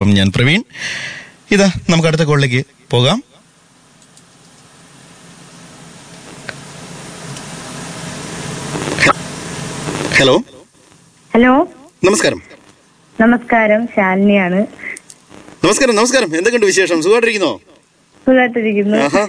അപ്പം ഞാൻ പ്രവീൺ ഇതാ നമുക്ക് അടുത്ത കോളിലേക്ക് പോകാം ഹലോ ഹലോ നമസ്കാരം നമസ്കാരം ശാലിനിയാണ് നമസ്കാരം നമസ്കാരം എന്തൊക്കെയുണ്ട് വിശേഷം സുഖമായിട്ടിരിക്കുന്നോ സുഖമായിട്ടിരിക്കുന്നു ആഹാ.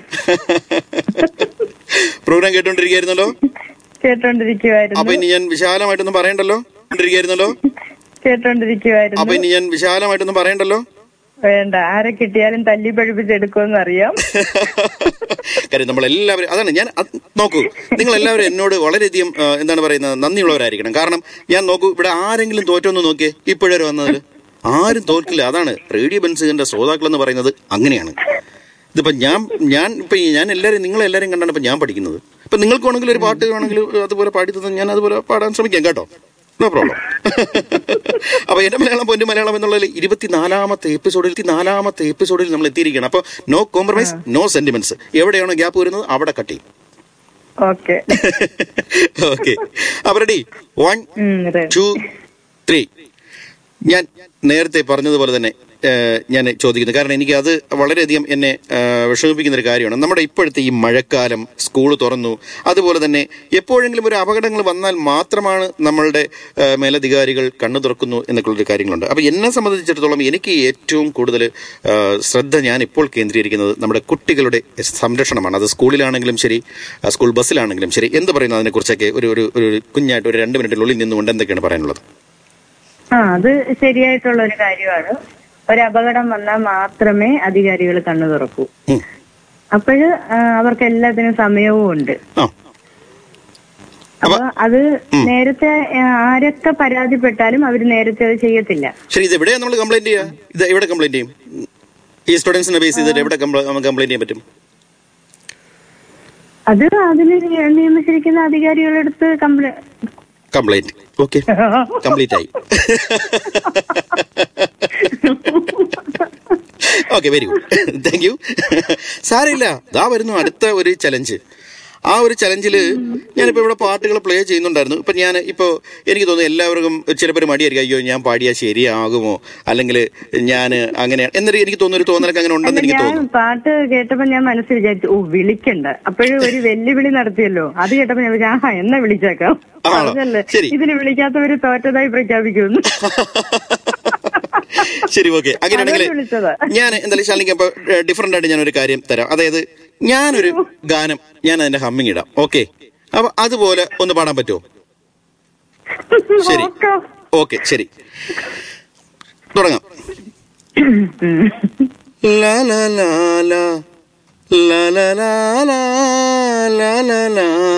പ്രോഗ്രാം കേട്ടോണ്ടിരിക്കുകയായിരുന്നല്ലോ അപ്പൊ കേട്ടോണ്ടിരിക്കുവായിരുന്നു ഇനി ഞാൻ വിശാലമായിട്ടൊന്നും പറയണ്ടല്ലോ കേട്ടോണ്ടിരിക്കുകയായിരുന്നല്ലോ അപ്പൊ കേട്ടോണ്ടിരിക്കുവായിരുന്നു ഇനി ഞാൻ വിശാലമായിട്ടൊന്നും പറയണ്ടല്ലോ വേണ്ട ആരെ കിട്ടിയാലും തല്ലി പഴിപ്പിച്ചെടുക്കുമെന്ന് അറിയാം കാര്യം നമ്മൾ എല്ലാവരും അതാണ് ഞാൻ അത് നോക്കൂ നിങ്ങൾ എല്ലാവരും എന്നോട് വളരെയധികം ആ, എന്താണ് പറയുന്നത് നന്ദിയുള്ളവരായിരിക്കണം കാരണം ഞാൻ നോക്കൂ ഇവിടെ ആരെങ്കിലും തോറ്റൊന്ന് നോക്കിയേ ഇപ്പോഴൊരു വന്നതിൽ ആരും തോൽക്കില്ല അതാണ് റേഡിയോ ബെൻസുകന്റെ ശ്രോതാക്കൾ എന്ന് പറയുന്നത് അങ്ങനെയാണ് ഇതിപ്പോ ഞാൻ ഞാൻ ഇപ്പൊ ഈ- ഞാൻ എല്ലാവരും നിങ്ങളെല്ലാവരും കണ്ടാണ് ഇപ്പൊ ഞാൻ പഠിക്കുന്നത് ഇപ്പൊ നിങ്ങൾക്ക് വേണമെങ്കിൽ ഒരു പാട്ട് വേണമെങ്കിൽ അതുപോലെ പാടി തന്നെ ഞാൻ അതുപോലെ പാടാൻ ശ്രമിക്കാം കേട്ടോ നോ പ്രോബ്ലം അപ്പൊ എന്റെ മലയാളം പൊന്നു മലയാളം എന്നുള്ളതിൽ ഇരുപത്തിനാലാമത്തെ എപ്പിസോഡിൽ ഇരുപത്തിനാലാമത്തെ എപ്പിസോഡിൽ നമ്മൾ എത്തിയിരിക്കുകയാണ് അപ്പൊ നോ കോംപ്രമൈസ് നോ സെന്റിമെന്റ്സ് എവിടെയാണോ ഗ്യാപ്പ് വരുന്നത് അവിടെ കട്ട് ചെയ്യും ഓക്കെ ഓക്കെ അപ്പൊ റെഡി വൺ ഉം, അതെ. ടു ത്രീ ഞാൻ നേരത്തെ പറഞ്ഞതുപോലെ തന്നെ ഏഹ്, ഞാൻ ചോദിക്കുന്നത് കാരണം എനിക്ക് അത് വളരെയധികം എന്നെ ഏഹ്, വിഷമിപ്പിക്കുന്ന ഒരു കാര്യമാണ് നമ്മുടെ ഇപ്പോഴത്തെ ഈ മഴക്കാലം സ്കൂൾ തുറന്നു അതുപോലെ തന്നെ എപ്പോഴെങ്കിലും ഒരു അപകടങ്ങൾ വന്നാൽ മാത്രമാണ് നമ്മളുടെ ഏഹ്, മേലധികാരികൾ കണ്ണു തുറക്കുന്നു എന്നൊക്കെയുള്ളൊരു കാര്യങ്ങളുണ്ട് അപ്പോൾ എന്നെ സംബന്ധിച്ചിടത്തോളം എനിക്ക് ഏറ്റവും കൂടുതൽ ഏഹ്, ശ്രദ്ധ ഞാൻ ഇപ്പോൾ കേന്ദ്രീകരിക്കുന്നത് നമ്മുടെ കുട്ടികളുടെ സംരക്ഷണമാണ് അത് സ്കൂളിലാണെങ്കിലും ശരി ആ, സ്കൂൾ ബസ്സിലാണെങ്കിലും ശരി എന്ത് പറയുന്നു അതിനെക്കുറിച്ചൊക്കെ ഒരു ഒരു ഒരു കുഞ്ഞായിട്ട് ഒരു രണ്ട് മിനിറ്റിനുള്ളിൽ നിന്നുകൊണ്ട് എന്തൊക്കെയാണ് പറയാനുള്ളത് ആ അത് ശരിയായിട്ടുള്ള ഒരു കാര്യമാണ് ഒരു അപകടം വന്നാൽ മാത്രമേ അധികാരികൾ കണ്ണു തുറക്കൂ ഉം. അപ്പോഴ് അവർക്ക് എല്ലാത്തിനും സമയവും ഉണ്ട് ആ അപ്പൊ അത് നേരത്തെ ആ, ആരൊക്കെ പരാതിപ്പെട്ടാലും അവർ നേരത്തെ അത് ചെയ്യത്തില്ല ശരി ഇത് എവിടെയാ നമ്മൾ കംപ്ലൈന്റ് ചെയ്യാ ഇത് എവിടെ കംപ്ലൈന്റ് ചെയ്യും ഈ സ്റ്റുഡൻസിനെ ബേസ് ചെയ്തിട്ട് എവിടെ കംപ്ലൈന്റ് ചെയ്യാൻ പറ്റും അത് അതിന് നിയമിച്ചിരിക്കുന്ന അധികാരികളെടുത്ത് കംപ്ലൈ കംപ്ലൈന്റ് ഓക്കെ കംപ്ലീറ്റ് ആയി okay very good thank you സാരമില്ല ദാ വരുന്നു അടുത്ത ഒരു ചലഞ്ച് ആ ഒരു ചലഞ്ചിൽ ഞാനിപ്പോൾ ഇവിടെ പാട്ടുകൾ പ്ലേ ചെയ്യുന്നുണ്ടായിരുന്നു ഇപ്പം ഞാൻ ഇപ്പോൾ എനിക്ക് തോന്നുന്നു എല്ലാവർക്കും ചിലപ്പോൾ ഒരു മടിയായിരിക്കും അയ്യോ ഞാൻ പാടിയാൽ ശരിയാകുമോ അല്ലെങ്കിൽ ഞാൻ അങ്ങനെയാണ് എന്നൊരു എനിക്ക് തോന്നുന്നു ഒരു തോന്നലൊക്കെ അങ്ങനെ ഉണ്ടെന്ന് എനിക്ക് ഞാൻ തോന്നുന്നു പാട്ട് കേട്ടപ്പോ ഞാൻ മനസ്സിൽ വിചാരിച്ചു ഓ വിളിക്കണ്ട അപ്പോഴും ഒരു വെല്ലുവിളി നടത്തിയല്ലോ അത് കേട്ടപ്പോ ഞാൻ വിചാരിച്ചു, ആഹാ എന്നാ വിളിച്ചേക്കാം ആണോ? പറഞ്ഞല്ലേ ശരി. ഇതിന് വിളിക്കാത്തവര് തോറ്റതായി പ്രഖ്യാപിക്കുന്നു ശരി ഓക്കെ അങ്ങനെയാണെങ്കിൽ അതാണ് വിളിച്ചത്. ഞാൻ എന്തായാലും ശാലിനിക്ക് അപ്പൊ ഡിഫറെന്റ് ആയിട്ട് ഞാനൊരു കാര്യം തരാം അതായത് ഞാനൊരു ഗാനം ഞാൻ അതിന്റെ ഹമ്മിങ് ഇടാം ഓക്കെ അപ്പൊ അതുപോലെ ഒന്ന് പാടാൻ പറ്റുമോ ശരി നോക്കാം. ഓക്കെ ശരി തുടങ്ങാം ലാ ലാ ലാ ലാ ലാ ലാ ലാ ലാ ലാ ലാ